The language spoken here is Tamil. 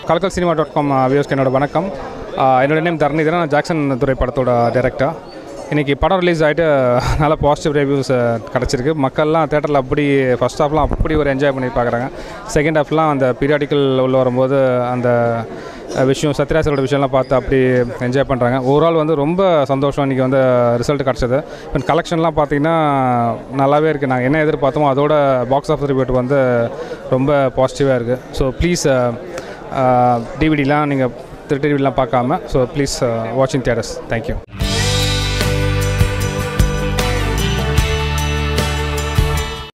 கலக்கல் சினிமா டாட் காம் வியூஸ்க்கு என்னோட வணக்கம் ஆஹ் என்னோட நேம் தரணிதரன் நான் ஜாக்சன் துறை படத்தோட டைரக்டர் இன்றைக்கி படம் ரிலீஸ் ஆகிட்டு நல்ல பாசிட்டிவ் ரிவ்யூஸ் கிடச்சிருக்கு மக்கள்லாம் தேட்டரில் அப்படி ஃபஸ்ட் ஹாஃப்லாம் அப்படி ஒரு என்ஜாய் பண்ணி பார்க்குறாங்க செகண்ட் ஹாஃப்லாம் அந்த பீரியாடிக்கல் உள்ள வரும்போது அந்த அஹ், விஷயம் சத்யராஜரோட விஷயம்லாம் பார்த்து அப்படி என்ஜாய் பண்ணுறாங்க ஓவரால் வந்து ரொம்ப சந்தோஷம் இன்றைக்கி வந்து ரிசல்ட் கிடச்சது இப்போ கலெக்ஷன்லாம் பார்த்தீங்கன்னா நல்லாவே இருக்குது நாங்கள் என்ன எதிர்பார்த்தோமோ அதோட பாக்ஸ் ஆஃபீஸ் ரிப்போர்ட் வந்து ரொம்ப பாசிட்டிவாக இருக்குது ஸோ ப்ளீஸ் டிவிடிலாம் நீங்கள் திருட்டு டிவிலாம் பார்க்காம ஸோ ப்ளீஸ் வாட்சிங் தியேட்டர்ஸ் தேங்க்யூ